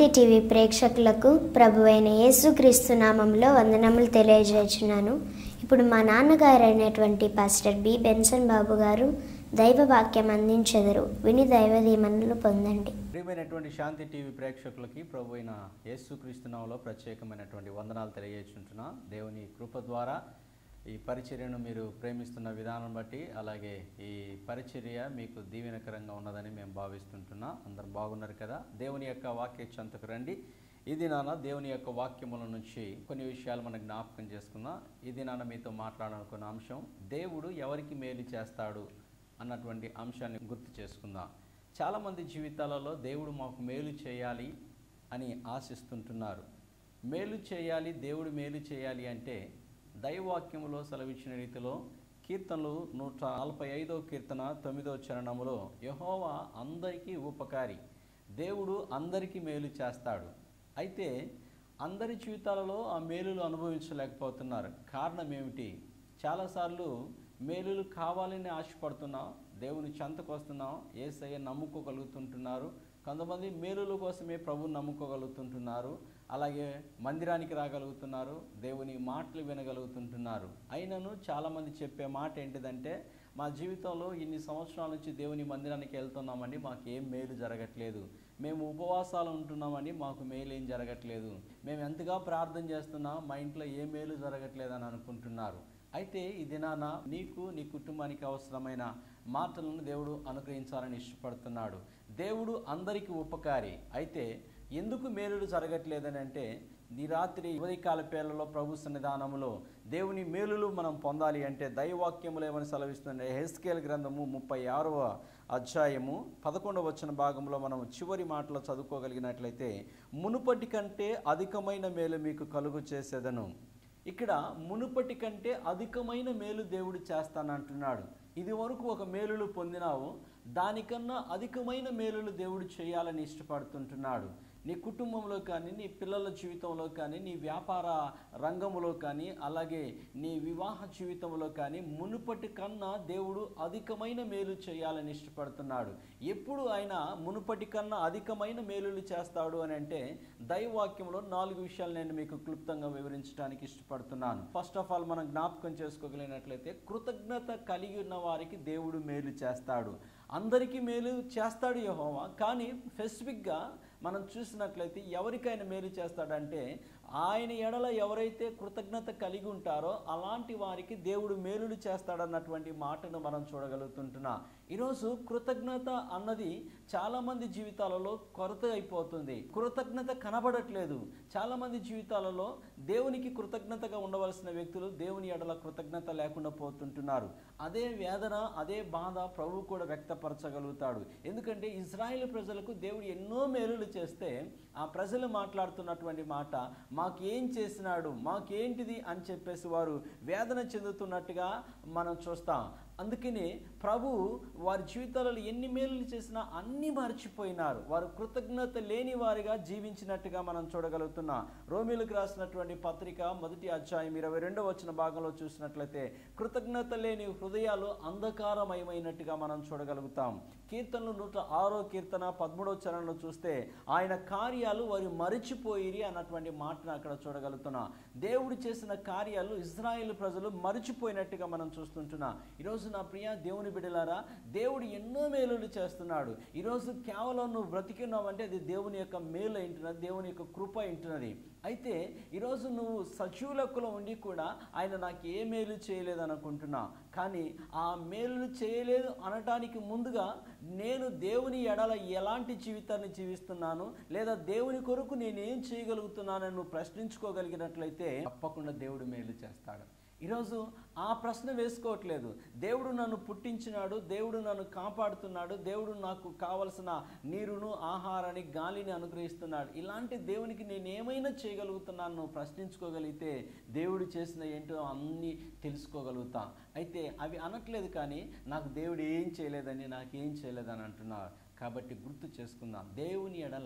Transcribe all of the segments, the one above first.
శాంతి TV ప్రేక్షకులకు ప్రభువైన యేసుక్రీస్తు నామంలో వందనములు తెలియజేస్తున్నాను ఇప్పుడు మా నాన్నగారు అయినటువంటి పాస్టర్ బి బెన్సన్ బాబు గారు దైవ వాక్యం అందించెదరు విని దైవ దీవెనలు పొందండి ప్రియమైనటువంటి శాంతి టీవీ ప్రేక్షకులకి ప్రభు అయిన యేసుక్రీస్తునామలో ప్రత్యేకమైనటువంటి వందనాలు తెలియజేస్తుంటున్నా దేవుని కృప ద్వారా ఈ పరిచర్యను మీరు ప్రేమిస్తున్న విధానం బట్టి అలాగే ఈ పరిచర్య మీకు దీవెనకరంగా ఉన్నదని మేము భావిస్తుంటున్నా అందరు బాగున్నారు కదా దేవుని యొక్క వాక్య చెంతకు రండి ఇది నాన్న దేవుని యొక్క వాక్యముల నుంచి కొన్ని విషయాలు మనం జ్ఞాపకం చేసుకుందాం ఇది నాన్న మీతో మాట్లాడాలనుకున్న అంశం దేవుడు ఎవరికి మేలు చేస్తాడు అన్నటువంటి అంశాన్ని గుర్తు చేసుకుందాం చాలామంది జీవితాలలో దేవుడు మాకు మేలు చేయాలి అని ఆశిస్తుంటున్నారు మేలు చేయాలి దేవుడు మేలు చేయాలి అంటే దైవవాక్యములో సెలవిచ్చిన రీతిలో కీర్తనలు నూట నలభై ఐదో కీర్తన తొమ్మిదో చరణములో యహోవా అందరికీ ఉపకారి దేవుడు అందరికీ మేలు చేస్తాడు అయితే అందరి జీవితాలలో ఆ మేలులు అనుభవించలేకపోతున్నారు కారణం ఏమిటి చాలాసార్లు మేలులు కావాలని ఆశపడుతున్నాం దేవుని చెంతకు వస్తున్నాం ఏసయ్య నమ్ముకోగలుగుతుంటున్నారు కొంతమంది మేలుల కోసమే ప్రభు నమ్ముకోగలుగుతుంటున్నారు అలాగే మందిరానికి రాగలుగుతున్నారు దేవుని మాటలు వినగలుగుతుంటున్నారు అయినను చాలామంది చెప్పే మాట ఏంటిదంటే మా జీవితంలో ఇన్ని సంవత్సరాల నుంచి దేవుని మందిరానికి వెళ్తున్నామని మాకు ఏం మేలు జరగట్లేదు మేము ఉపవాసాలు ఉంటున్నామని మాకు మేలు ఏం జరగట్లేదు మేము ఎంతగా ప్రార్థన చేస్తున్నా మా ఇంట్లో ఏ మేలు జరగట్లేదు అని అనుకుంటున్నారు అయితే ఈ దినాన నీకు నీ కుటుంబానికి అవసరమైన మాటలను దేవుడు అనుగ్రహించాలని ఇష్టపడుతున్నాడు దేవుడు అందరికీ ఉపకారి అయితే ఎందుకు మేలులు జరగట్లేదని అంటే ఈ రాత్రి ఉదయకాల పేర్లలో ప్రభు సన్నిధానంలో దేవుని మేలులు మనం పొందాలి అంటే దైవాక్యములు ఏమని సెలవిస్తుంది హెస్కేల్ గ్రంథము ముప్పై ఆరవ అధ్యాయము పదకొండవ వచ్చిన భాగంలో మనం చివరి మాటలో చదువుకోగలిగినట్లయితే మునుపటి కంటే అధికమైన మేలు మీకు కలుగు చేసేదను ఇక్కడ మునుపటి కంటే అధికమైన మేలు దేవుడు చేస్తానంటున్నాడు ఇది వరకు ఒక మేలులు పొందినావు దానికన్నా అధికమైన మేలులు దేవుడు చేయాలని ఇష్టపడుతుంటున్నాడు నీ కుటుంబంలో కానీ నీ పిల్లల జీవితంలో కానీ నీ వ్యాపార రంగంలో కానీ అలాగే నీ వివాహ జీవితంలో కానీ మునుపటి కన్నా దేవుడు అధికమైన మేలు చేయాలని ఇష్టపడుతున్నాడు ఎప్పుడు ఆయన మునుపటి కన్నా అధికమైన మేలులు చేస్తాడు అని అంటే దైవాక్యంలో నాలుగు విషయాలు నేను మీకు క్లుప్తంగా వివరించడానికి ఇష్టపడుతున్నాను ఫస్ట్ ఆఫ్ ఆల్ మనం జ్ఞాపకం చేసుకోగలిగినట్లయితే కృతజ్ఞత కలిగి ఉన్న వారికి దేవుడు మేలు చేస్తాడు అందరికీ మేలు చేస్తాడు యహోవా కానీ స్పెసిఫిక్గా మనం చూసినట్లయితే ఎవరికైనా మేలు చేస్తాడంటే ఆయన ఎడల ఎవరైతే కృతజ్ఞత కలిగి ఉంటారో అలాంటి వారికి దేవుడు మేలులు చేస్తాడన్నటువంటి మాటను మనం చూడగలుగుతుంటున్నా ఈరోజు కృతజ్ఞత అన్నది చాలామంది జీవితాలలో కొరత అయిపోతుంది కృతజ్ఞత కనబడట్లేదు చాలామంది జీవితాలలో దేవునికి కృతజ్ఞతగా ఉండవలసిన వ్యక్తులు దేవుని ఎడల కృతజ్ఞత లేకుండా పోతుంటున్నారు అదే వేదన అదే బాధ ప్రభు కూడా వ్యక్తపరచగలుగుతాడు ఎందుకంటే ఇజ్రాయేల్ ప్రజలకు దేవుడు ఎన్నో మేలులు చేస్తే ఆ ప్రజలు మాట్లాడుతున్నటువంటి మాట మాకేం చేసినాడు మాకేంటిది అని చెప్పేసి వారు వేదన చెందుతున్నట్టుగా మనం చూస్తాం అందుకని ప్రభు వారి జీవితాలలో ఎన్ని మేలులు చేసినా అన్ని మర్చిపోయినారు వారు కృతజ్ఞత లేని వారిగా జీవించినట్టుగా మనం చూడగలుగుతున్నాం రోమిలకు రాసినటువంటి పత్రిక మొదటి అధ్యాయం ఇరవై రెండవ వచ్చిన భాగంలో చూసినట్లయితే కృతజ్ఞత లేని హృదయాలు అంధకారమయమైనట్టుగా మనం చూడగలుగుతాం కీర్తనలు నూట ఆరో కీర్తన పదమూడవ చరణలో చూస్తే ఆయన కార్యాలు వారు మరిచిపోయిరి అన్నటువంటి మాటను అక్కడ చూడగలుగుతున్నాం దేవుడు చేసిన కార్యాలు ఇజ్రాయేల్ ప్రజలు మరిచిపోయినట్టుగా మనం చూస్తుంటున్నాం ఈరోజు నా ప్రియ దేవుని బిడ్డలారా దేవుడు ఎన్నో మేలులు చేస్తున్నాడు ఈరోజు కేవలం నువ్వు బ్రతికినావంటే అది దేవుని యొక్క మేలు ఇంటున్నది దేవుని యొక్క కృప ఇంటున్నది అయితే ఈరోజు నువ్వు సచివులకులో ఉండి కూడా ఆయన నాకు ఏ మేలు చేయలేదు అనుకుంటున్నా కానీ ఆ మేలు చేయలేదు అనటానికి ముందుగా నేను దేవుని ఎడల ఎలాంటి జీవితాన్ని జీవిస్తున్నాను లేదా దేవుని కొరకు నేను ఏం చేయగలుగుతున్నానని నువ్వు ప్రశ్నించుకోగలిగినట్లయితే తప్పకుండా దేవుడు మేలు చేస్తాడు ఈరోజు ఆ ప్రశ్న వేసుకోవట్లేదు దేవుడు నన్ను పుట్టించినాడు దేవుడు నన్ను కాపాడుతున్నాడు దేవుడు నాకు కావలసిన నీరును ఆహారాన్ని గాలిని అనుగ్రహిస్తున్నాడు ఇలాంటి దేవునికి నేను ఏమైనా చేయగలుగుతున్నాను నువ్వు ప్రశ్నించుకోగలిగితే దేవుడు చేసిన ఏంటో అన్నీ తెలుసుకోగలుగుతా అయితే అవి అనట్లేదు కానీ నాకు దేవుడు ఏం చేయలేదని నాకు ఏం చేయలేదని అంటున్నారు కాబట్టి గుర్తు చేసుకుందాం దేవుని ఎడల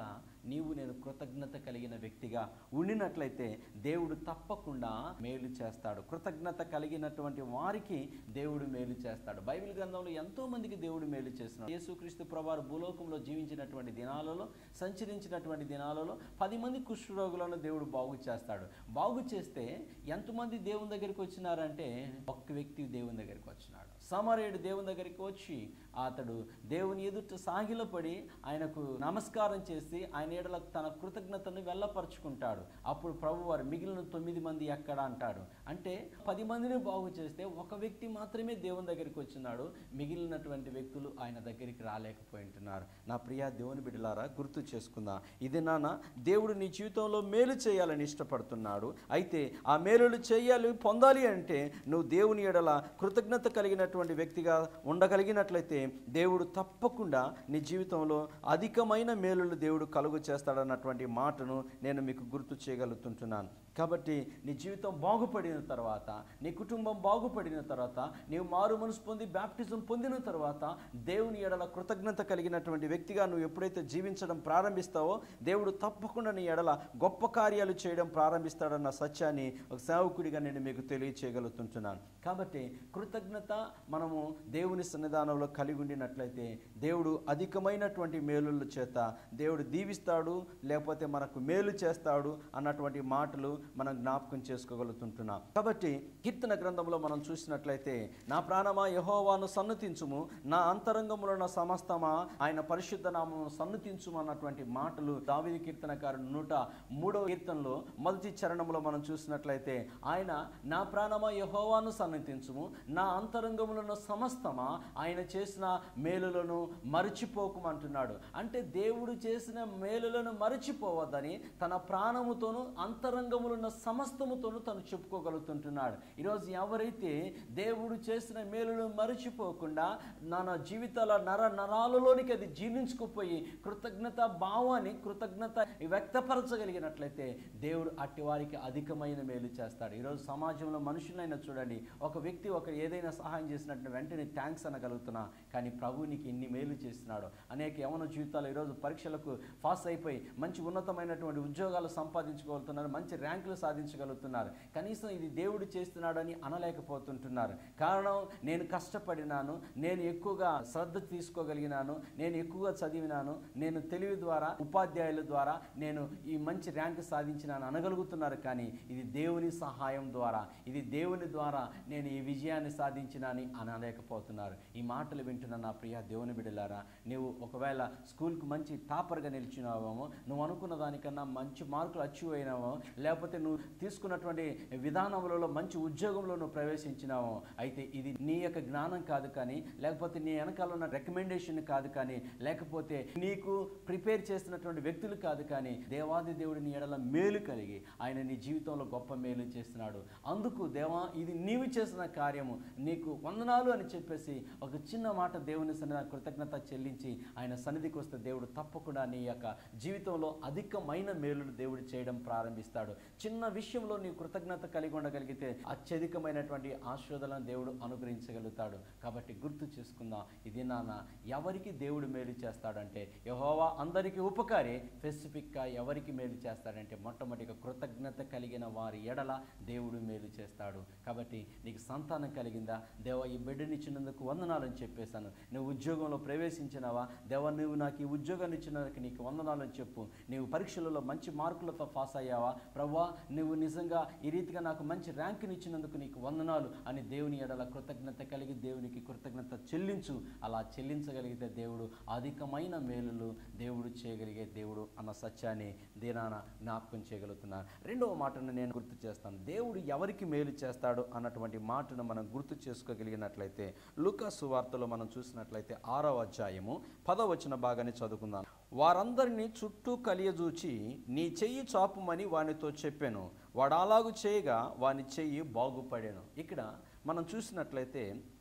నీవు నేను కృతజ్ఞత కలిగిన వ్యక్తిగా ఉండినట్లయితే దేవుడు తప్పకుండా మేలు చేస్తాడు కృతజ్ఞత కలిగినటువంటి వారికి దేవుడు మేలు చేస్తాడు బైబిల్ గ్రంథంలో ఎంతో మందికి దేవుడు మేలు చేస్తున్నాడు యేసుక్రీస్తు ప్రభువారు భూలోకంలో జీవించినటువంటి దినాలలో సంచరించినటువంటి దినాలలో పది మంది కుష్ఠరోగులను దేవుడు బాగు చేస్తాడు బాగు చేస్తే ఎంతమంది దేవుని దగ్గరికి వచ్చినారంటే ఒక్క వ్యక్తి దేవుని దగ్గరికి వచ్చినాడు సమరేయుడు దేవుని దగ్గరికి వచ్చి అతడు దేవుని ఎదుట సాగిలపడి ఆయనకు నమస్కారం చేసి ఆయన ఏడల తన కృతజ్ఞతను వెళ్ళపరుచుకుంటాడు అప్పుడు ప్రభు వారు మిగిలిన తొమ్మిది మంది ఎక్కడ అంటాడు అంటే పది మందిని బాగు చేస్తే ఒక వ్యక్తి మాత్రమే దేవుని దగ్గరికి వచ్చినాడు మిగిలినటువంటి వ్యక్తులు ఆయన దగ్గరికి రాలేకపోయి ఉంటున్నారు నా ప్రియా దేవుని బిడ్డలారా గుర్తు చేసుకుందాం ఇది నాన్న దేవుడు నీ జీవితంలో మేలు చేయాలని ఇష్టపడుతున్నాడు అయితే ఆ మేలులు చేయాలి పొందాలి అంటే నువ్వు దేవుని ఎడల కృతజ్ఞత కలిగినటువంటి వ్యక్తిగా ఉండగలిగినట్లయితే దేవుడు తప్పకుండా నీ జీవితంలో అధికమైన మేలులు దేవుడు కలుగు చేస్తాడన్నటువంటి మాటను నేను మీకు గుర్తు చేయగలుగుతుంటున్నాను కాబట్టి నీ జీవితం బాగుపడిన తర్వాత నీ కుటుంబం బాగుపడిన తర్వాత నీవు మారు మనసు పొంది బ్యాప్టిజం పొందిన తర్వాత దేవుని ఎడల కృతజ్ఞత కలిగినటువంటి వ్యక్తిగా నువ్వు ఎప్పుడైతే జీవించడం ప్రారంభిస్తావో దేవుడు తప్పకుండా నీ ఎడల గొప్ప కార్యాలు చేయడం ప్రారంభిస్తాడన్న సత్యాన్ని ఒక సేవకుడిగా నేను మీకు తెలియచేయగలుగుతుంటున్నాను కాబట్టి కృతజ్ఞత మనము దేవుని సన్నిధానంలో కలిగి ఉండినట్లయితే దేవుడు అధికమైనటువంటి మేలుల చేత దేవుడు దీవిస్తాడు లేకపోతే మనకు మేలు చేస్తాడు అన్నటువంటి మాటలు మనం జ్ఞాపకం చేసుకోగలుగుతుంటున్నాం కాబట్టి కీర్తన గ్రంథంలో మనం చూసినట్లయితే నా ప్రాణమా యహోవాను సన్నతించుము నా అంతరంగంలో ఉన్న సమస్తమా ఆయన పరిశుద్ధ నామము సన్నతించుము అన్నటువంటి మాటలు దావిది కీర్తనకారుడు నూట మూడవ కీర్తనలో మొదటి చరణంలో మనం చూసినట్లయితే ఆయన నా ప్రాణమా యహోవాను సన్నతించుము నా అంతరంగంలో ఉన్న సమస్తమా ఆయన చేసిన మేలులను మరచిపోకుమంటున్నాడు అంటే దేవుడు చేసిన మేలులను మరచిపోవద్దని తన ప్రాణముతోను అంతరంగములో ఉన్న సమస్తముతోను తను చెప్పుకోగలుగుతుంటున్నాడు ఈరోజు ఎవరైతే దేవుడు చేసిన మేలును మరచిపోకుండా మన జీవితాల నర నరాలలోనికి అది జీర్ణించుకుపోయి కృతజ్ఞత భావాన్ని కృతజ్ఞత వ్యక్తపరచగలిగినట్లయితే దేవుడు అట్టి వారికి అధికమైన మేలు చేస్తాడు ఈరోజు సమాజంలో మనుషులైనా చూడండి ఒక వ్యక్తి ఒక ఏదైనా సహాయం చేసినట్టు వెంటనే థ్యాంక్స్ అనగలుగుతున్నా కానీ ప్రభు నీకు ఎన్ని మేలు చేస్తున్నాడు అనేక యవన జీవితాలు ఈరోజు పరీక్షలకు పాస్ అయిపోయి మంచి ఉన్నతమైనటువంటి ఉద్యోగాలు సంపాదించుకోగలుగుతున్నారు మంచి ర్యాంకులు సాధించగలుగుతున్నారు కనీసం ఇది దేవుడు చేస్తున్నాడని అనలేకపోతుంటున్నారు కారణం నేను కష్టపడినాను నేను ఎక్కువగా శ్రద్ధ తీసుకోగలిగినాను నేను ఎక్కువగా చదివినాను నేను తెలివి ద్వారా ఉపాధ్యాయుల ద్వారా నేను ఈ మంచి ర్యాంక్ సాధించినాను అనగలుగుతున్నారు కానీ ఇది దేవుని సహాయం ద్వారా ఇది దేవుని ద్వారా నేను ఈ విజయాన్ని సాధించినాని అనలేకపోతున్నారు ఈ మాటలు వింటున్న నా ప్రియ దేవుని బిడ్డలారా నీవు ఒకవేళ స్కూల్కి మంచి టాపర్గా నిలిచినావేమో నువ్వు అనుకున్న దానికన్నా మంచి మార్కులు అచీవ్ అయినావో లేకపోతే నువ్వు తీసుకున్నటువంటి విధానములలో మంచి ఉద్యోగంలో నువ్వు ప్రవేశించినావో అయితే ఇది నీ యొక్క జ్ఞానం కాదు కానీ లేకపోతే నీ వెనకాల ఉన్న రికమెండేషన్ కాదు కానీ లేకపోతే నీకు ప్రిపేర్ చేస్తున్నటువంటి వ్యక్తులు కాదు కానీ దేవాది దేవుడి నీ ఎడల మేలు కలిగి ఆయన నీ జీవితంలో గొప్ప మేలు చేస్తున్నాడు అందుకు దేవా ఇది నీవు చేసిన కార్యము నీకు వందనాలు అని చెప్పేసి ఒక చిన్న మాట దేవుని సన్నిధి కృతజ్ఞత చెల్లించి ఆయన సన్నిధికి వస్తే దేవుడు తప్పకుండా నీ యొక్క జీవితంలో అధికమైన మేలులు దేవుడు చేయడం ప్రారంభిస్తాడు చిన్న విషయంలో నీ కృతజ్ఞత కలిగి ఉండగలిగితే అత్యధికమైనటువంటి ఆశీర్వాదాలను దేవుడు అనుగ్రహించగలుగుతాడు కాబట్టి గుర్తు చేసుకుందాం ఇది నాన్న ఎవరికి దేవుడు మేలు చేస్తాడంటే యహోవా అందరికీ ఉపకారి స్పెసిఫిక్గా ఎవరికి మేలు చేస్తాడంటే మొట్టమొదటిగా కృతజ్ఞత కలిగిన వారి ఎడల దేవుడు మేలు చేస్తాడు కాబట్టి నీకు సంతానం కలిగిందా దేవ ఈ బిడ్డనిచ్చినందుకు వందనాలని చెప్పేశాను నువ్వు ఉద్యోగంలో ప్రవేశించినావా దేవ నువ్వు నాకు ఈ ఉద్యోగాన్ని ఇచ్చినందుకు నీకు వందనాలని చెప్పు నీవు పరీక్షలలో మంచి మార్కులతో పాస్ అయ్యావా ప్రవ్వా నువ్వు నిజంగా ఈ రీతిగా నాకు మంచి ర్యాంకుని ఇచ్చినందుకు నీకు వందనాలు అని దేవుని ఎడల కృతజ్ఞత కలిగి దేవునికి కృతజ్ఞత చెల్లించు అలా చెల్లించగలిగితే దేవుడు అధికమైన మేలులు దేవుడు చేయగలిగే దేవుడు అన్న సత్యాన్ని దీనాన జ్ఞాపకం చేయగలుగుతున్నాను రెండవ మాటను నేను గుర్తు చేస్తాను దేవుడు ఎవరికి మేలు చేస్తాడు అన్నటువంటి మాటను మనం గుర్తు చేసుకోగలిగినట్లయితే లూకా సువార్తలో మనం చూసినట్లయితే ఆరవ అధ్యాయము పదవచన భాగాన్ని చదువుకుందాం వారందరినీ చుట్టూ కలియజూచి నీ చెయ్యి చాపుమని వానితో చెప్పాను వాడు అలాగు చేయగా వాని చెయ్యి బాగుపడాను ఇక్కడ మనం చూసినట్లయితే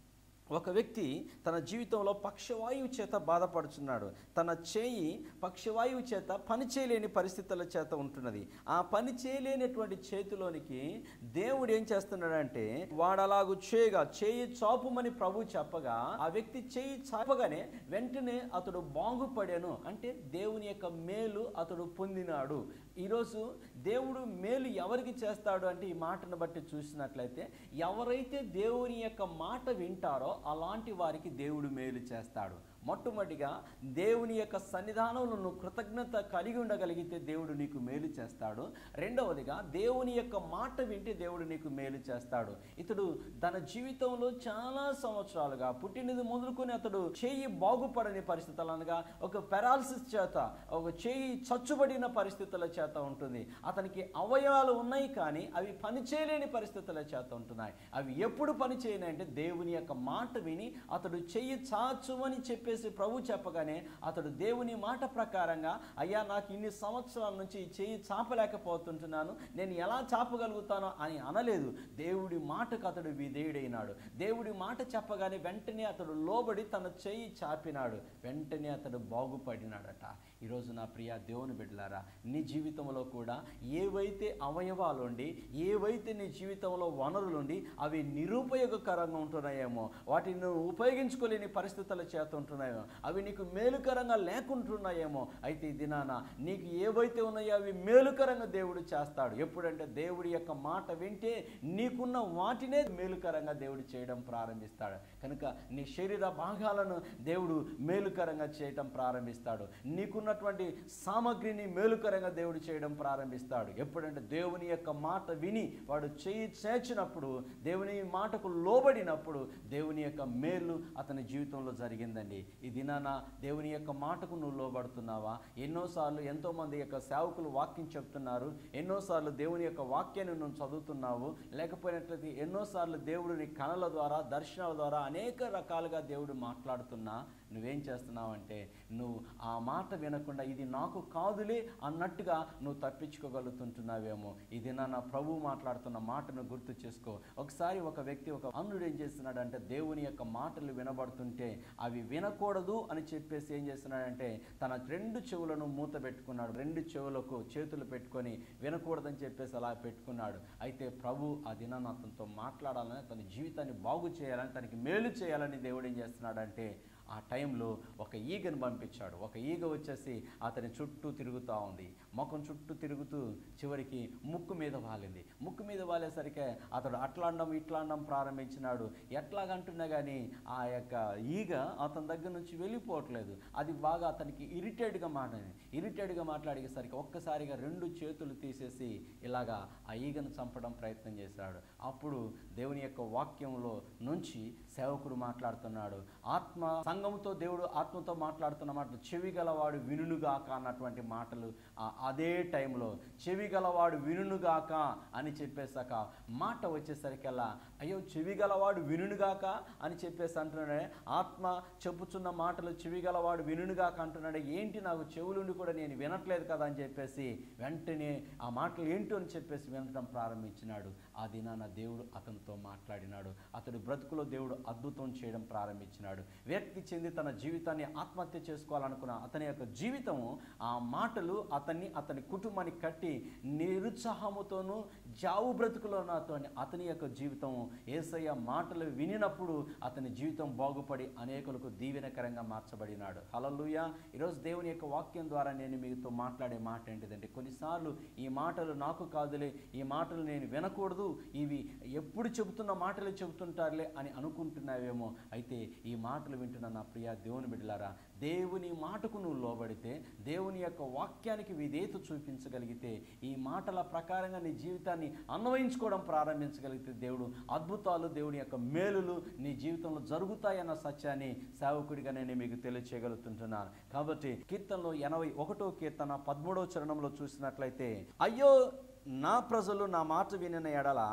ఒక వ్యక్తి తన జీవితంలో పక్షవాయువు చేత బాధపడుచున్నాడు తన చేయి పక్షవాయువు చేత పని చేయలేని పరిస్థితుల చేత ఉంటున్నది ఆ పని చేయలేనటువంటి చేతిలోనికి దేవుడు ఏం చేస్తున్నాడంటే వాడలాగు చేయగా చేయి చాపుమని ప్రభు చెప్పగా ఆ వ్యక్తి చేయి చాపగానే వెంటనే అతడు బాగుపడాను అంటే దేవుని యొక్క మేలు అతడు పొందినాడు ఈరోజు దేవుడు మేలు ఎవరికి చేస్తాడు అంటే ఈ మాటను బట్టి చూసినట్లయితే ఎవరైతే దేవుని యొక్క మాట వింటారో అలాంటి వారికి దేవుడు మేలు చేస్తాడు మొట్టమొదటిగా దేవుని యొక్క సన్నిధానంలో నువ్వు కృతజ్ఞత కలిగి ఉండగలిగితే దేవుడు నీకు మేలు చేస్తాడు రెండవదిగా దేవుని యొక్క మాట వింటే దేవుడు నీకు మేలు చేస్తాడు ఇతడు తన జీవితంలో చాలా సంవత్సరాలుగా పుట్టినది మొదలుకొని అతడు చేయి బాగుపడని పరిస్థితులు అనగా ఒక పెరాలసిస్ చేత ఒక చేయి చచ్చుబడిన పరిస్థితుల చేత ఉంటుంది అతనికి అవయవాలు ఉన్నాయి కానీ అవి పని చేయలేని పరిస్థితుల చేత ఉంటున్నాయి అవి ఎప్పుడు పని చేయని అంటే దేవుని యొక్క మాట విని అతడు చెయ్యి చాచుమని చెప్పేసి ప్రభు చెప్పగానే అతడు దేవుని మాట ప్రకారంగా అయ్యా నాకు ఇన్ని సంవత్సరాల నుంచి ఈ చెయ్యి చాపలేకపోతుంటున్నాను నేను ఎలా చాపగలుగుతానో అని అనలేదు దేవుడి మాటకు అతడు విధేయుడైనాడు దేవుడి మాట చెప్పగానే వెంటనే అతడు లోబడి తన చెయ్యి చాపినాడు వెంటనే అతడు బాగుపడినాడట ఈరోజు నా ప్రియ దేవుని బిడ్డలారా నీ జీవితంలో కూడా ఏవైతే అవయవాలుండి ఏవైతే నీ జీవితంలో వనరులుండి అవి నిరుపయోగకరంగా ఉంటున్నాయేమో వాటిని నువ్వు ఉపయోగించుకోలేని పరిస్థితుల చేత ఉంటున్నాయో అవి నీకు మేలుకరంగా లేకుంటున్నాయేమో అయితే ఈ దినాన నీకు ఏవైతే ఉన్నాయో అవి మేలుకరంగా దేవుడు చేస్తాడు ఎప్పుడంటే దేవుడి యొక్క మాట వింటే నీకున్న వాటినే మేలుకరంగా దేవుడు చేయడం ప్రారంభిస్తాడు కనుక నీ శరీర భాగాలను దేవుడు మేలుకరంగా చేయడం ప్రారంభిస్తాడు నీకున్నటువంటి సామగ్రిని మేలుకరంగా దేవుడు చేయడం ప్రారంభిస్తాడు ఎప్పుడంటే దేవుని యొక్క మాట విని వాడు చేయి చేర్చినప్పుడు దేవుని మాటకు లోబడినప్పుడు దేవుని యొక్క మేలు అతని జీవితంలో జరిగిందండి ఈ దినాన దేవుని యొక్క మాటకు నువ్వు లోబడుతున్నావా ఎన్నోసార్లు ఎంతోమంది యొక్క సేవకులు వాక్యం చెప్తున్నారు ఎన్నోసార్లు దేవుని యొక్క వాక్యాన్ని నువ్వు చదువుతున్నావు లేకపోయినట్లయితే ఎన్నోసార్లు దేవుడు నీ కళల ద్వారా దర్శనాల ద్వారా అనేక రకాలుగా దేవుడు మాట్లాడుతున్నా నువ్వేం చేస్తున్నావంటే నువ్వు ఆ మాట వినకుండా ఇది నాకు కాదులే అన్నట్టుగా నువ్వు తప్పించుకోగలుగుతుంటున్నావేమో ఇది నా ప్రభు మాట్లాడుతున్న మాటను గుర్తు చేసుకో ఒకసారి ఒక వ్యక్తి ఒక అన్నుడు ఏం చేస్తున్నాడంటే దేవుని యొక్క మాటలు వినబడుతుంటే అవి వినకూడదు అని చెప్పేసి ఏం చేస్తున్నాడంటే తన రెండు చెవులను మూత పెట్టుకున్నాడు రెండు చెవులకు చేతులు పెట్టుకొని వినకూడదని చెప్పేసి అలా పెట్టుకున్నాడు అయితే ప్రభు ఆ దినాన్ని అతనితో మాట్లాడాలని తన జీవితాన్ని బాగు చేయాలని తనకి మేలు చేయాలని దేవుడు ఏం చేస్తున్నాడంటే ఆ టైంలో ఒక ఈగను పంపించాడు ఒక ఈగ వచ్చేసి అతని చుట్టూ తిరుగుతూ ఉంది ముఖం చుట్టూ తిరుగుతూ చివరికి ముక్కు మీద వాలింది ముక్కు మీద వాలేసరికి అతడు అట్లాండం ఇట్లాండం ప్రారంభించినాడు ఎట్లాగంటున్నా కానీ ఆ యొక్క ఈగ అతని దగ్గర నుంచి వెళ్ళిపోవట్లేదు అది బాగా అతనికి ఇరిటేట్గా మాట్లాడింది ఇరిటేట్గా మాట్లాడేసరికి ఒక్కసారిగా రెండు చేతులు తీసేసి ఇలాగా ఆ ఈగను చంపడం ప్రయత్నం చేశాడు అప్పుడు దేవుని యొక్క వాక్యంలో నుంచి సేవకుడు మాట్లాడుతున్నాడు ఆత్మ సంఘంతో దేవుడు ఆత్మతో మాట్లాడుతున్న మాటలు చెవి గలవాడు వినుగాక అన్నటువంటి మాటలు ఆ అదే టైంలో చెవి గలవాడు వినుగాక అని చెప్పేసాక మాట వచ్చేసరికల్లా అయ్యో చెవి గలవాడు వినుగాక అని చెప్పేసి అంటున్నాడే ఆత్మ చెప్పుచున్న మాటలు చెవి గలవాడు వినుగాక అంటున్నాడే ఏంటి నాకు చెవులుండి కూడా నేను వినట్లేదు కదా అని చెప్పేసి వెంటనే ఆ మాటలు ఏంటో అని చెప్పేసి వినడం ప్రారంభించినాడు ఆ దినాన దేవుడు అతనితో మాట్లాడినాడు అతడు బ్రతుకులో దేవుడు అద్భుతం చేయడం ప్రారంభించినాడు వ్యక్తి చెంది తన జీవితాన్ని ఆత్మహత్య చేసుకోవాలనుకున్న అతని యొక్క జీవితము ఆ మాటలు అతన్ని అతని కుటుంబాన్ని కట్టి నిరుత్సాహముతోనూ జావు బ్రతుకులోనతో అతని యొక్క జీవితం ఏసయ్య మాటలు వినినప్పుడు అతని జీవితం బాగుపడి అనేకులకు దీవెనకరంగా మార్చబడినాడు హలలుయ ఈరోజు దేవుని యొక్క వాక్యం ద్వారా నేను మీతో మాట్లాడే మాట ఏంటిదంటే కొన్నిసార్లు ఈ మాటలు నాకు కాదులే ఈ మాటలు నేను వినకూడదు ఇవి ఎప్పుడు చెబుతున్న మాటలు చెబుతుంటారులే అని అనుకుంటున్నావేమో అయితే ఈ మాటలు వింటున్న నా ప్రియ దేవుని బిడ్డలారా దేవుని మాటకు నువ్వు లోబడితే దేవుని యొక్క వాక్యానికి విధేయత చూపించగలిగితే ఈ మాటల ప్రకారంగా నీ జీవితాన్ని అన్వయించుకోవడం ప్రారంభించగలిగితే దేవుడు అద్భుతాలు దేవుని యొక్క మేలులు నీ జీవితంలో జరుగుతాయన్న సత్యాన్ని సేవకుడిగా నేను మీకు తెలియచేయగలుగుతుంటున్నాను కాబట్టి కీర్తనలో ఎనభై ఒకటో కీర్తన పదమూడవ చరణంలో చూసినట్లయితే అయ్యో నా ప్రజలు నా మాట వినిన ఎడల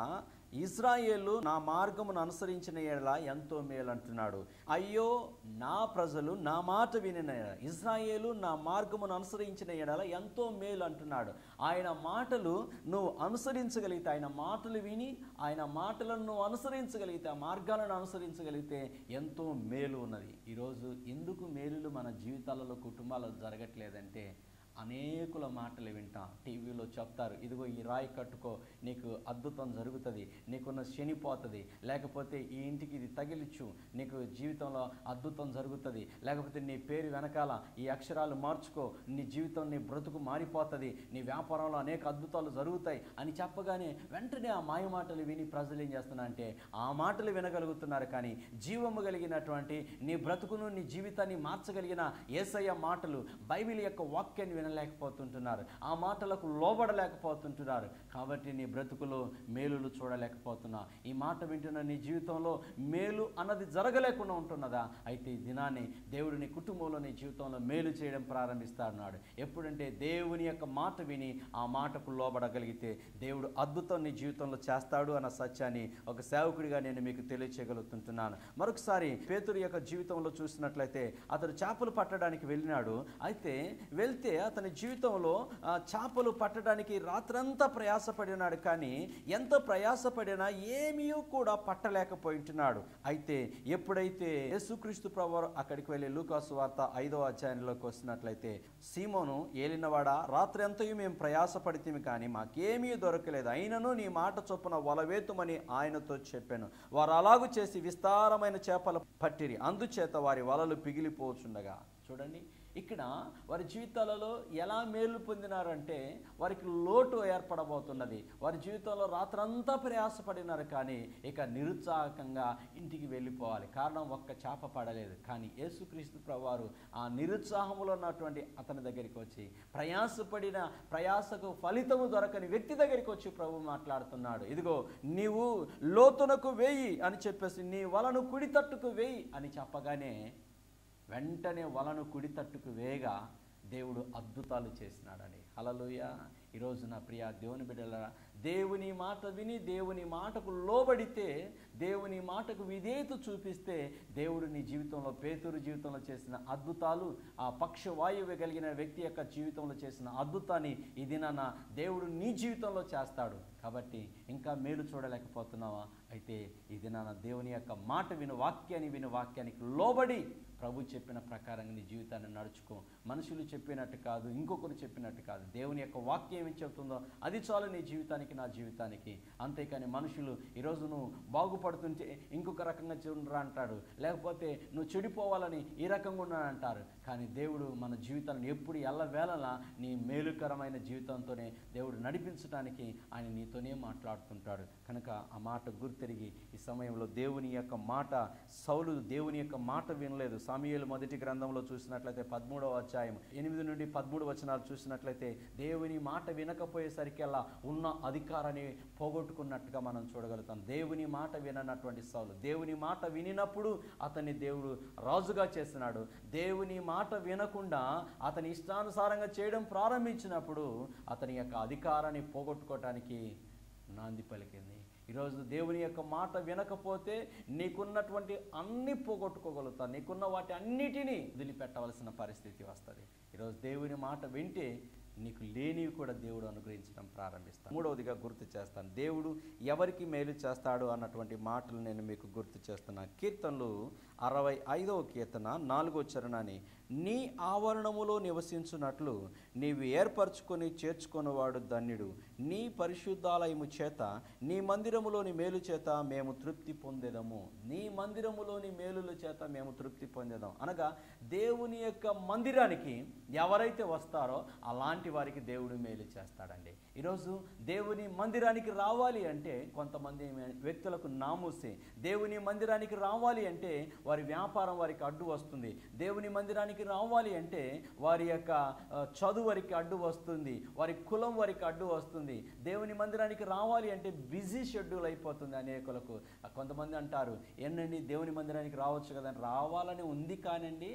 ఇజ్రాయేలు నా మార్గమును అనుసరించిన ఎడల ఎంతో మేలు అంటున్నాడు అయ్యో నా ప్రజలు నా మాట వినిన ఎడల ఇజ్రాయేలు నా మార్గమును అనుసరించిన ఎడల ఎంతో మేలు అంటున్నాడు ఆయన మాటలు నువ్వు అనుసరించగలిగితే ఆయన మాటలు విని ఆయన మాటలను నువ్వు అనుసరించగలిగితే ఆ మార్గాలను అనుసరించగలిగితే ఎంతో మేలు ఉన్నది ఈరోజు ఎందుకు మేలులు మన జీవితాలలో కుటుంబాలలో జరగట్లేదంటే అనేకుల మాటలు వింటాం టీవీలో చెప్తారు ఇదిగో ఈ రాయి కట్టుకో నీకు అద్భుతం జరుగుతుంది నీకున్న శని పోతుంది లేకపోతే ఈ ఇంటికి ఇది తగిలిచ్చు నీకు జీవితంలో అద్భుతం జరుగుతుంది లేకపోతే నీ పేరు వెనకాల ఈ అక్షరాలు మార్చుకో నీ జీవితం నీ బ్రతుకు మారిపోతుంది నీ వ్యాపారంలో అనేక అద్భుతాలు జరుగుతాయి అని చెప్పగానే వెంటనే ఆ మాయ మాటలు విని ప్రజలు ఏం చేస్తున్నా అంటే ఆ మాటలు వినగలుగుతున్నారు కానీ జీవము కలిగినటువంటి నీ బ్రతుకును నీ జీవితాన్ని మార్చగలిగిన ఏసయ్య మాటలు బైబిల్ యొక్క వాక్యాన్ని వినలేకపోతుంటున్నారు ఆ మాటలకు లోబడలేకపోతుంటున్నారు కాబట్టి నీ బ్రతుకులో మేలులు చూడలేకపోతున్నా ఈ మాట వింటున్న నీ జీవితంలో మేలు అన్నది జరగలేకుండా ఉంటున్నదా అయితే ఈ దినాన్ని దేవుడు నీ కుటుంబంలో నీ జీవితంలో మేలు చేయడం ప్రారంభిస్తాడు ఎప్పుడంటే దేవుని యొక్క మాట విని ఆ మాటకు లోబడగలిగితే దేవుడు అద్భుతం నీ జీవితంలో చేస్తాడు అన్న సత్యాన్ని ఒక సేవకుడిగా నేను మీకు తెలియచేయగలుగుతుంటున్నాను మరొకసారి పేతురు యొక్క జీవితంలో చూసినట్లయితే అతడు చేపలు పట్టడానికి వెళ్ళినాడు అయితే వెళ్తే అతని జీవితంలో ఆ, చేపలు పట్టడానికి రాత్రంతా ప్రయాసపడినాడు కానీ ఎంత ప్రయాసపడినా ఏమీ కూడా పట్టలేకపోయింటున్నాడు అయితే ఎప్పుడైతే యేసుక్రీస్తు ప్రభు అక్కడికి వెళ్ళి లూకాసు వార్త ఐదో అధ్యాయంలోకి వస్తున్నట్లయితే సీమోను ఏలినవాడ రాత్రి అంతయు మేము ప్రయాసపడితేమి కానీ మాకేమీ దొరకలేదు అయినను నీ మాట చొప్పున వలవేతుమని ఆయనతో చెప్పాను వారు అలాగు చేసి విస్తారమైన చేపలు పట్టిరి అందుచేత వారి వలలు పిగిలిపోచుండగా చూడండి ఇక్కడ వారి జీవితాలలో ఎలా మేలు పొందినారంటే వారికి లోటు ఏర్పడబోతున్నది వారి జీవితంలో రాత్రంతా ప్రయాసపడినారు కానీ ఇక నిరుత్సాహకంగా ఇంటికి వెళ్ళిపోవాలి కారణం ఒక్క చేప పడలేదు కానీ యేసుక్రీస్తు ప్రభువారు ఆ నిరుత్సాహంలో ఉన్నటువంటి అతని దగ్గరికి వచ్చి ప్రయాసపడిన ప్రయాసకు ఫలితము దొరకని వ్యక్తి దగ్గరికి వచ్చి ప్రభు మాట్లాడుతున్నాడు ఇదిగో నీవు లోతునకు వేయి అని చెప్పేసి నీ వలను కుడి తట్టుకు వేయి అని చెప్పగానే వెంటనే వలను కుడి తట్టుకు వేగా దేవుడు అద్భుతాలు చేసినాడని హలలుయ ఈరోజు నా ప్రియ దేవుని బిడ్డల దేవుని మాట విని దేవుని మాటకు లోబడితే దేవుని మాటకు విధేయత చూపిస్తే దేవుడు నీ జీవితంలో పేతురు జీవితంలో చేసిన అద్భుతాలు ఆ పక్షవాయువు కలిగిన వ్యక్తి యొక్క జీవితంలో చేసిన అద్భుతాన్ని ఈ దినాన దేవుడు నీ జీవితంలో చేస్తాడు కాబట్టి ఇంకా మేలు చూడలేకపోతున్నావా అయితే ఈ దినాన దేవుని యొక్క మాట విను వాక్యాన్ని విను వాక్యానికి లోబడి ప్రభు చెప్పిన ప్రకారంగా నీ జీవితాన్ని నడుచుకో మనుషులు చెప్పినట్టు కాదు ఇంకొకరు చెప్పినట్టు కాదు దేవుని యొక్క వాక్యం ఏమి చెప్తుందో అది చాలు నీ జీవితానికి నా జీవితానికి అంతేకాని మనుషులు ఈరోజు నువ్వు బాగుపడుతుంటే ఇంకొక రకంగా చూడరా అంటాడు లేకపోతే నువ్వు చెడిపోవాలని ఈ రకంగా ఉన్నాను అంటారు కానీ దేవుడు మన జీవితాలను ఎప్పుడు ఎల్లవేళలా నీ మేలుకరమైన జీవితంతోనే దేవుడు నడిపించడానికి ఆయన నీతోనే మాట్లాడుతుంటాడు కనుక ఆ మాట గుర్తెరిగి ఈ సమయంలో దేవుని యొక్క మాట సౌలు దేవుని యొక్క మాట వినలేదు సమీయులు మొదటి గ్రంథంలో చూసినట్లయితే పదమూడవ అధ్యాయం ఎనిమిది నుండి పదమూడు వచనాలు చూసినట్లయితే దేవుని మాట వినకపోయేసరికల్లా ఉన్న అధికారాన్ని పోగొట్టుకున్నట్టుగా మనం చూడగలుగుతాం దేవుని మాట విననటువంటి సౌలు దేవుని మాట వినినప్పుడు అతన్ని దేవుడు రాజుగా చేస్తున్నాడు దేవుని మాట వినకుండా అతని ఇష్టానుసారంగా చేయడం ప్రారంభించినప్పుడు అతని యొక్క అధికారాన్ని పోగొట్టుకోవటానికి నాంది పలికింది ఈరోజు దేవుని యొక్క మాట వినకపోతే నీకున్నటువంటి అన్ని పోగొట్టుకోగలుగుతావు నీకున్న వాటి అన్నిటినీ వదిలిపెట్టవలసిన పరిస్థితి వస్తుంది ఈరోజు దేవుని మాట వింటే నీకు లేనివి కూడా దేవుడు అనుగ్రహించడం ప్రారంభిస్తాను మూడవదిగా గుర్తు చేస్తాను దేవుడు ఎవరికి మేలు చేస్తాడు అన్నటువంటి మాటలు నేను మీకు గుర్తు చేస్తున్నా కీర్తనలు అరవై ఐదవ కీర్తన నాలుగో చరణాన్ని నీ ఆవరణములో నివసించున్నట్లు నీవు ఏర్పరచుకొని చేర్చుకొనివాడు ధన్యుడు నీ పరిశుద్ధాలయము చేత నీ మందిరములోని మేలు చేత మేము తృప్తి పొందేదము నీ మందిరములోని మేలుల చేత మేము తృప్తి పొందేదాం అనగా దేవుని యొక్క మందిరానికి ఎవరైతే వస్తారో అలాంటి వారికి దేవుడు మేలు చేస్తాడండి ఈరోజు దేవుని మందిరానికి రావాలి అంటే కొంతమంది వ్యక్తులకు నామూసే దేవుని మందిరానికి రావాలి అంటే వారి వ్యాపారం వారికి అడ్డు వస్తుంది దేవుని మందిరానికి రావాలి అంటే వారి యొక్క ఆ, చదువు వారికి అడ్డు వస్తుంది వారి కులం వారికి అడ్డు వస్తుంది దేవుని మందిరానికి రావాలి అంటే బిజీ షెడ్యూల్ అయిపోతుంది అనేకులకు ఆ, కొంతమంది అంటారు ఏంటండి దేవుని మందిరానికి రావచ్చు కదా రావాలని ఉంది కానండి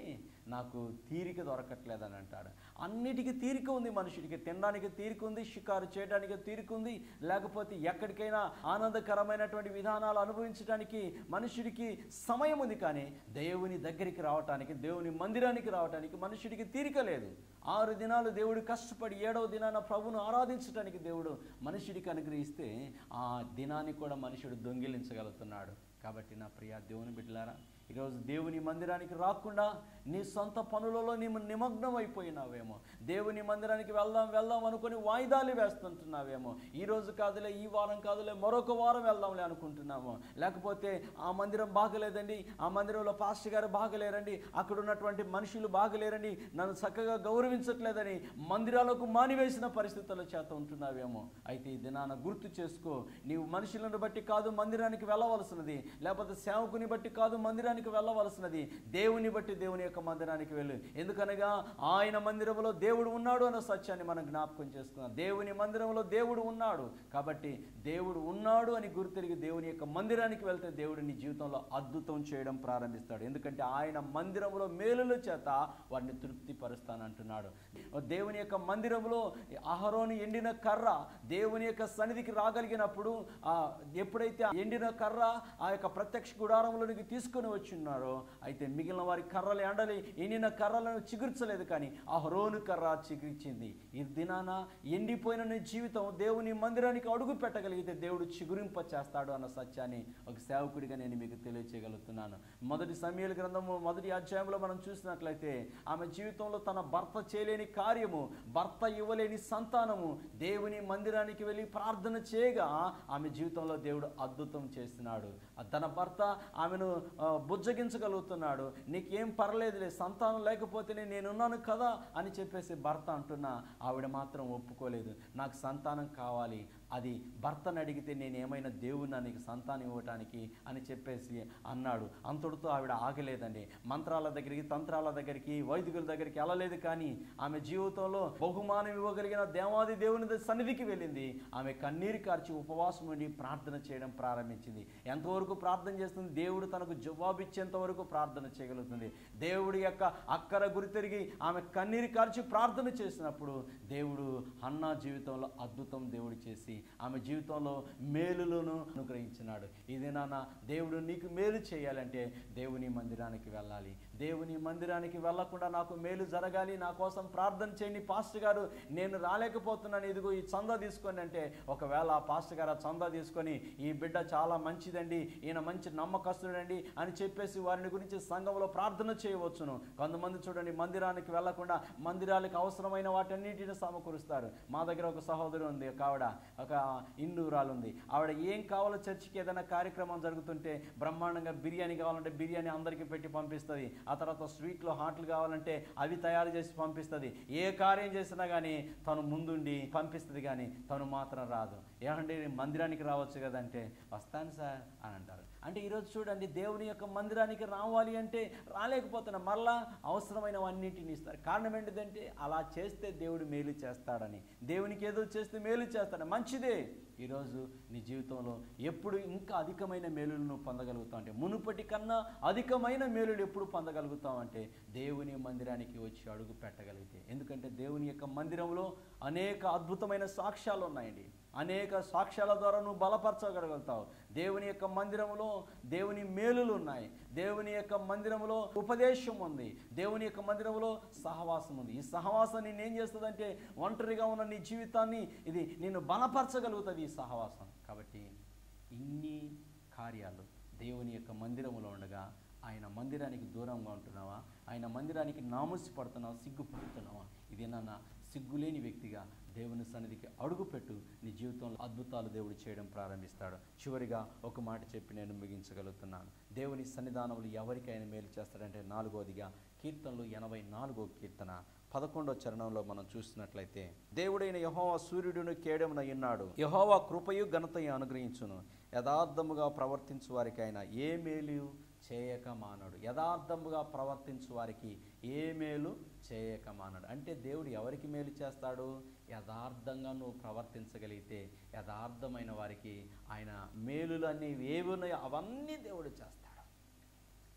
నాకు తీరిక దొరకట్లేదని అంటాడు అన్నిటికీ తీరిక ఉంది మనుషుడికి తినడానికి తీరిక ఉంది షికారు చేయడానికి తీరిక ఉంది లేకపోతే ఎక్కడికైనా ఆనందకరమైనటువంటి విధానాలు అనుభవించడానికి మనుషుడికి సమయం ఉంది కానీ దేవుని దగ్గరికి రావటానికి దేవుని మందిరానికి రావటానికి మనుషుడికి తీరిక లేదు ఆరు దినాలు దేవుడు కష్టపడి ఏడవ దినాన ప్రభును ఆరాధించడానికి దేవుడు మనుషుడికి అనుగ్రహిస్తే ఆ దినాన్ని కూడా మనుషుడు దొంగిలించగలుగుతున్నాడు కాబట్టి నా ప్రియ దేవుని బిడ్డలారా ఈరోజు దేవుని మందిరానికి రాకుండా నీ సొంత పనులలో నీవు నిమగ్నం అయిపోయినావేమో దేవుని మందిరానికి వెళ్దాం వెళ్దాం అనుకుని వాయిదాలు వేస్తుంటున్నావేమో ఈ రోజు కాదులే ఈ వారం కాదులే మరొక వారం వెళ్దాంలే అనుకుంటున్నాము లేకపోతే ఆ మందిరం బాగలేదండి ఆ మందిరంలో పాస్టర్ గారు బాగలేరండి అక్కడ ఉన్నటువంటి మనుషులు బాగలేరండి నన్ను చక్కగా గౌరవించట్లేదని మందిరాలకు మానివేసిన పరిస్థితుల చేత ఉంటున్నావేమో అయితే ఈ దినాన గుర్తు చేసుకో నీవు మనుషులను బట్టి కాదు మందిరానికి వెళ్ళవలసినది లేకపోతే సేవకుని బట్టి కాదు మందిరానికి వెళ్ళవలసినది దేవుని బట్టి దేవుని యొక్క మందిరానికి వెళ్ళు ఎందుకనగా ఆయన మందిరంలో దేవుడు ఉన్నాడు అన్న సత్యాన్ని మనం జ్ఞాపకం చేసుకున్నాం దేవుని మందిరంలో దేవుడు ఉన్నాడు కాబట్టి దేవుడు ఉన్నాడు అని గుర్తిరిగి దేవుని యొక్క మందిరానికి వెళ్తే దేవుడు నీ జీవితంలో అద్భుతం చేయడం ప్రారంభిస్తాడు ఎందుకంటే ఆయన మందిరంలో మేలుల చేత వారిని తృప్తిపరుస్తానంటున్నాడు దేవుని యొక్క మందిరంలో అహరోని ఎండిన కర్ర దేవుని యొక్క సన్నిధికి రాగలిగినప్పుడు ఆ ఎప్పుడైతే ఆ ఎండిన కర్ర ఆ యొక్క ప్రత్యక్ష గుడారంలోనికి తీసుకొని వచ్చిన్నారో అయితే మిగిలిన వారి కర్రలు ఎండలి ఎండిన కర్రలను చిగుర్చలేదు కానీ అహరోను కర్ర చిగురించింది ఈ దినాన ఎండిపోయిన నీ జీవితం దేవుని మందిరానికి అడుగు పెట్టగలిగితే దేవుడు చిగురింప చేస్తాడు అన్న సత్యాన్ని ఒక సేవకుడిగా నేను మీకు తెలియచేయగలుగుతున్నాను మొదటి సమయాల గ్రంథము మొదటి అధ్యాయంలో మనం చూసినట్లయితే ఆమె జీవితంలో తన భర్త చేయలేని కార్యము భర్త ఇవ్వలేని సంతానము దేవుని మందిరానికి వెళ్ళి ప్రార్థన చేయగా ఆమె జీవితంలో దేవుడు అద్భుతం చేస్తున్నాడు తన భర్త ఆమెను ఆ, బుజ్జగించగలుగుతున్నాడు నీకేం పర్లేదులే సంతానం లేకపోతేనే నేనున్నాను కదా అని చెప్పేసి భర్త అంటున్నా ఆవిడ మాత్రం ఒప్పుకోలేదు నాకు సంతానం కావాలి అది భర్తను అడిగితే నేను ఏమైనా దేవుణ్ణి నీకు సంతానం ఇవ్వటానికి అని చెప్పేసి అన్నాడు అంతటితో ఆవిడ ఆగలేదండి మంత్రాల దగ్గరికి తంత్రాల దగ్గరికి వైదికుల దగ్గరికి వెళ్ళలేదు కానీ ఆమె జీవితంలో బహుమానం ఇవ్వగలిగిన దేవాది దేవుని ద- సన్నిధికి వెళ్ళింది ఆమె కన్నీరు కార్చి ఉపవాసం ఉండి ప్రార్థన చేయడం ప్రారంభించింది ఎంతవరకు ప్రార్థన చేస్తుంది దేవుడు తనకు జవాబిచ్చేంత వరకు ప్రార్థన చేయగలుగుతుంది దేవుడి యొక్క అక్కర గురితిరిగి ఆమె కన్నీరు కార్చి ప్రార్థన చేసినప్పుడు దేవుడు అన్నా జీవితంలో అద్భుతం దేవుడు చేసి ఆమె జీవితంలో మేలులను అనుగ్రహించినాడు ఇది నాన్న దేవుడు నీకు మేలు చేయాలంటే దేవుని మందిరానికి వెళ్ళాలి దేవుని మందిరానికి వెళ్ళకుండా నాకు మేలు జరగాలి నా కోసం ప్రార్థన చేయండి పాస్టర్ గారు నేను రాలేకపోతున్నాను ఇదిగో ఈ చందా తీసుకోండి అంటే ఒకవేళ ఆ పాస్టర్ గారు ఆ చందా తీసుకొని ఈ బిడ్డ చాలా మంచిదండి ఈయన మంచి నమ్మకస్తుడండి అని చెప్పేసి వారిని గురించి సంఘంలో ప్రార్థన చేయవచ్చును కొంతమంది చూడండి మందిరానికి వెళ్లకుండా మందిరాలకు అవసరమైన వాటన్నిటిని సమకూరుస్తారు మా దగ్గర ఒక సహోదరు ఉంది ఒక ఆవిడ ఒక ఇండూరాలు ఉంది ఆవిడ ఏం కావాలో చర్చికి ఏదైనా కార్యక్రమం జరుగుతుంటే బ్రహ్మాండంగా బిర్యానీ కావాలంటే బిర్యానీ అందరికీ పెట్టి పంపిస్తుంది ఆ తర్వాత స్వీట్లు హాట్లు కావాలంటే అవి తయారు చేసి పంపిస్తుంది ఏ కార్యం చేసినా కానీ తను ముందుండి పంపిస్తుంది కానీ తను మాత్రం రాదు ఏమంటే మందిరానికి రావచ్చు కదంటే వస్తాను సార్ అని అంటారు అంటే ఈరోజు చూడండి దేవుని యొక్క మందిరానికి రావాలి అంటే రాలేకపోతున్నా మరలా అవసరమైనవన్నింటిని ఇస్తారు కారణం ఏంటిదంటే అలా చేస్తే దేవుడు మేలు చేస్తాడని దేవునికి ఏదో చేస్తే మేలు చేస్తాడు మంచిదే ఈరోజు నీ జీవితంలో ఎప్పుడు ఇంకా అధికమైన మేలులు నువ్వు పొందగలుగుతావు అంటే మునుపటి కన్నా అధికమైన మేలులు ఎప్పుడు పొందగలుగుతావు అంటే దేవుని మందిరానికి వచ్చి అడుగు పెట్టగలిగితే ఎందుకంటే దేవుని యొక్క మందిరంలో అనేక అద్భుతమైన సాక్ష్యాలు ఉన్నాయండి అనేక సాక్ష్యాల ద్వారా నువ్వు బలపరచగలుగుతావు దేవుని యొక్క మందిరంలో దేవుని మేలులు ఉన్నాయి దేవుని యొక్క మందిరంలో ఉపదేశం ఉంది దేవుని యొక్క మందిరంలో సహవాసం ఉంది ఈ సహవాసం నేను ఏం చేస్తుందంటే ఒంటరిగా ఉన్న నీ జీవితాన్ని ఇది నిన్ను బలపరచగలుగుతుంది ఈ సహవాసం కాబట్టి ఇన్ని కార్యాలు దేవుని యొక్క మందిరములో ఉండగా ఆయన మందిరానికి దూరంగా ఉంటున్నావా ఆయన మందిరానికి నామూసి పడుతున్నావా సిగ్గుపడుతున్నావా ఇది నాన్న సిగ్గులేని వ్యక్తిగా దేవుని సన్నిధికి అడుగుపెట్టు నీ జీవితంలో అద్భుతాలు దేవుడు చేయడం ప్రారంభిస్తాడు చివరిగా ఒక మాట చెప్పి నేను ముగించగలుగుతున్నాను దేవుని సన్నిధానములు ఎవరికైనా మేలు చేస్తాడంటే నాలుగోదిగా కీర్తనలు ఎనభై నాలుగో కీర్తన పదకొండో చరణంలో మనం చూసినట్లయితే దేవుడైన యహోవా సూర్యుడును కేడమున ఉన్నాడు యహోవా కృపయు ఘనతయు అనుగ్రహించును యథార్థముగా ప్రవర్తించు వారికైనా ఏ మేలు చేయక మానడు యథార్థముగా ప్రవర్తించు వారికి ఏ మేలు చేయక మానడు అంటే దేవుడు ఎవరికి మేలు చేస్తాడు యథార్థంగా నువ్వు ప్రవర్తించగలిగితే యథార్థమైన వారికి ఆయన మేలులు అన్నీ ఏవి ఉన్నాయో అవన్నీ దేవుడు చేస్తాడు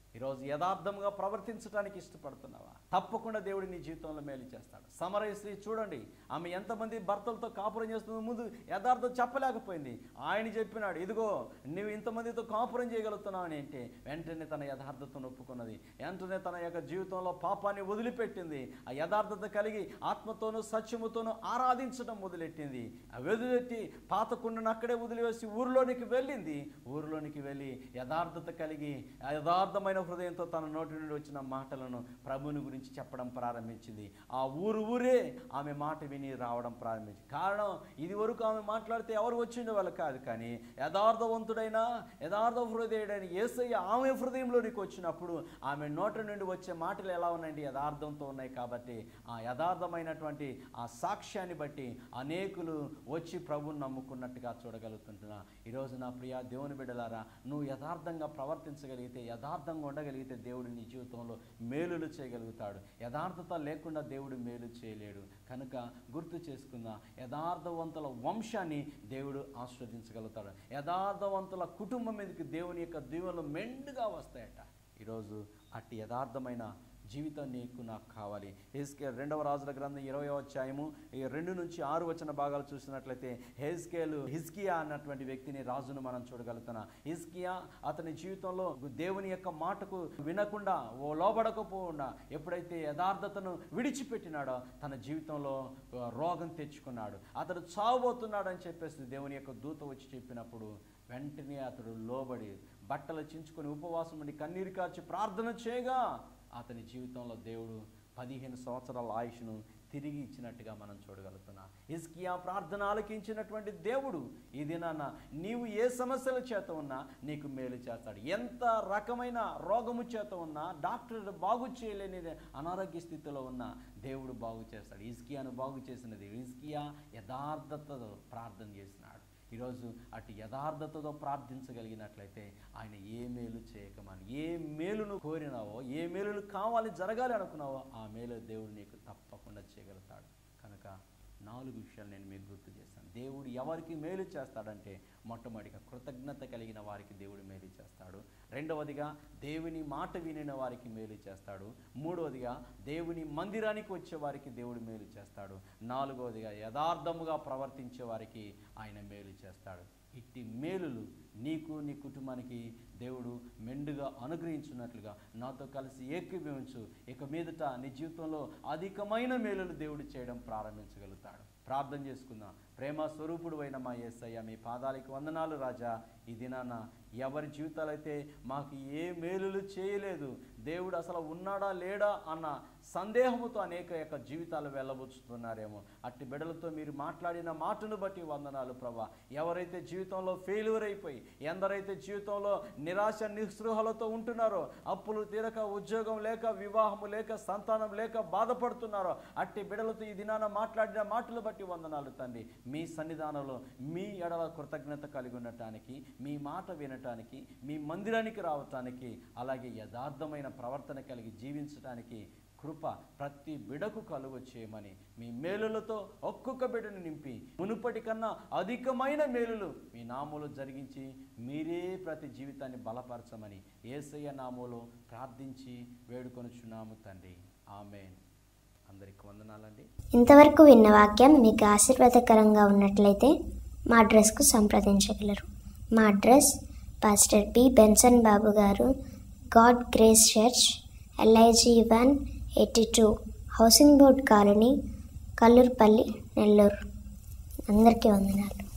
ఈరోజు యథార్థంగా ప్రవర్తించడానికి ఇష్టపడుతున్నావా తప్పకుండా దేవుడు నీ జీవితంలో మేలు చేస్తాడు సమరయ స్త్రీ చూడండి ఆమె ఎంతమంది భర్తలతో కాపురం చేస్తుందో ముందు యథార్థం చెప్పలేకపోయింది ఆయన చెప్పినాడు ఇదిగో నువ్వు ఇంతమందితో కాపురం చేయగలుగుతున్నావు అని అంటే వెంటనే తన యథార్థతను ఒప్పుకున్నది వెంటనే తన యొక్క జీవితంలో పాపాన్ని వదిలిపెట్టింది ఆ యథార్థత కలిగి ఆత్మతోనూ సత్యముతోనూ ఆరాధించడం మొదలెట్టింది ఆ వదిలెట్టి పాత కుండను అక్కడే వదిలివేసి ఊరిలోనికి వెళ్ళింది ఊరిలోనికి వెళ్ళి యథార్థత కలిగి ఆ యథార్థమైన హృదయంతో తన నోటి నుండి వచ్చిన మాటలను ప్రభుని గురించి చెప్పడం ప్రారంభించింది ఆ ఊరు ఊరే ఆమె మాట విని రావడం ప్రారంభించింది కారణం ఇది వరకు ఆమె మాట్లాడితే ఎవరు వచ్చిండే వాళ్ళు కాదు కానీ యథార్థవంతుడైన యథార్థ హృదయుడైన ఏసయ్య ఆమె హృదయంలోనికి వచ్చినప్పుడు ఆమె నోటి నుండి వచ్చే మాటలు ఎలా ఉన్నాయండి యథార్థంతో ఉన్నాయి కాబట్టి ఆ యథార్థమైనటువంటి ఆ సాక్ష్యాన్ని బట్టి అనేకులు వచ్చి ప్రభుని నమ్ముకున్నట్టుగా చూడగలుగుతుంటున్నా ఈరోజు నా ప్రియ దేవుని బిడ్డలారా నువ్వు యథార్థంగా ప్రవర్తించగలిగితే యథార్థంగా ఉండగలిగితే దేవుడు నీ జీవితంలో మేలులు చేయగలుగుతాడు యథార్థత లేకుండా దేవుడు మేలు చేయలేడు కనుక గుర్తు చేసుకున్న యథార్థవంతుల వంశాన్ని దేవుడు ఆస్వాదించగలుగుతాడు యథార్థవంతుల కుటుంబం మీదకి దేవుని యొక్క దీవెనలు మెండుగా వస్తాయట ఈరోజు అట్టి యథార్థమైన జీవితం నీకు నాకు కావాలి హెస్కేల్ రెండవ రాజుల గ్రంథం ఇరవై అధ్యాయము ఈ రెండు నుంచి ఆరు వచ్చిన భాగాలు చూసినట్లయితే హెస్కేలు హిజ్కియా అన్నటువంటి వ్యక్తిని రాజును మనం చూడగలుగుతున్నా హిజ్కియా అతని జీవితంలో దేవుని యొక్క మాటకు వినకుండా ఓ లోబడకపోకుండా ఎప్పుడైతే యథార్థతను విడిచిపెట్టినాడో తన జీవితంలో ఆ, రోగం తెచ్చుకున్నాడు అతడు చావబోతున్నాడని చెప్పేసి దేవుని యొక్క దూత వచ్చి చెప్పినప్పుడు వెంటనే అతడు లోబడి బట్టలు చించుకొని ఉపవాసం ఉండి కన్నీరు కార్చి ప్రార్థన చేయగా అతని జీవితంలో దేవుడు పదిహేను సంవత్సరాల ఆయుష్ను తిరిగి ఇచ్చినట్టుగా మనం చూడగలుగుతున్నాం హిజ్కియా ప్రార్థన ఆలకించినటువంటి దేవుడు ఈ దినాన నీవు ఏ సమస్యల చేత ఉన్నా నీకు మేలు చేస్తాడు ఎంత రకమైన రోగము చేత ఉన్నా డాక్టర్ బాగు చేయలేని అనారోగ్య స్థితిలో ఉన్న దేవుడు బాగు చేస్తాడు హిజ్కియాను బాగు చేసినది హిజ్కియా యథార్థతతో ప్రార్థన చేసినాడు ఈరోజు అటు యథార్థతతో ప్రార్థించగలిగినట్లయితే ఆయన ఏ మేలు చేయకమని ఏ మేలును కోరినావో ఏ మేలులు కావాలి జరగాలి అనుకున్నావో ఆ మేలు దేవుడు నీకు తప్పకుండా చేయగలుగుతాడు కనుక నాలుగు విషయాలు నేను మీకు గుర్తు చేస్తాను దేవుడు ఎవరికి మేలు చేస్తాడంటే మొట్టమొదటిగా కృతజ్ఞత కలిగిన వారికి దేవుడు మేలు చేస్తాడు రెండవదిగా దేవుని మాట వినిన వారికి మేలు చేస్తాడు మూడవదిగా దేవుని మందిరానికి వచ్చే వారికి దేవుడు మేలు చేస్తాడు నాలుగవదిగా యథార్థముగా ప్రవర్తించే వారికి ఆయన మేలు చేస్తాడు ఇట్టి మేలులు నీకు నీ కుటుంబానికి దేవుడు మెండుగా అనుగ్రహించున్నట్లుగా నాతో కలిసి ఏకీభవించు ఇక మీదట నీ జీవితంలో అధికమైన మేలులు దేవుడు చేయడం ప్రారంభించగలుగుతాడు ప్రార్థన చేసుకుందాం ప్రేమ స్వరూపుడు అయిన మా యేసయ్య మీ పాదాలకు వందనాలు రాజా ఈ దినాన ఎవరి జీవితాలైతే మాకు ఏ మేలులు చేయలేదు దేవుడు అసలు ఉన్నాడా లేడా అన్న సందేహముతో అనేక యొక్క జీవితాలు వెళ్ళబుచ్చుతున్నారేమో అట్టి బిడలతో మీరు మాట్లాడిన మాటను బట్టి వందనాలు ప్రభా ఎవరైతే జీవితంలో ఫెయిల్యూర్ అయిపోయి ఎందరైతే జీవితంలో నిరాశ నిస్పృహలతో ఉంటున్నారో అప్పులు తీరక ఉద్యోగం లేక వివాహము లేక సంతానం లేక బాధపడుతున్నారో అట్టి బిడలతో ఈ దినాన మాట్లాడిన మాటలు బట్టి వందనాలు తండ్రి మీ సన్నిధానంలో మీ ఎడల కృతజ్ఞత కలిగి ఉండటానికి మీ మాట వినటానికి మీ మందిరానికి రావటానికి అలాగే యథార్థమైన ప్రవర్తన కలిగి జీవించటానికి కృప ప్రతి బిడకు కలుగ చేయమని మీ మేలులతో ఒక్కొక్క బిడను నింపి మునుపటి కన్నా అధికమైన మేలులు మీ నామములో జరిగించి మీరే ప్రతి జీవితాన్ని బలపరచమని ఏసయ్య నామములో ప్రార్థించి వేడుకొనుచున్నాము తండ్రి ఆమెన్ అందరికి వందనాలండి ఇంతవరకు విన్న వాక్యం మీకు ఆశీర్వాదకరంగా ఉన్నట్లయితే మా అడ్రస్కు సంప్రదించగలరు మా address pastor P Benson Babu garu God Grace Church LIG one eighty two housing board colony Kallurupalli Nellore అందరికీ వందనాలు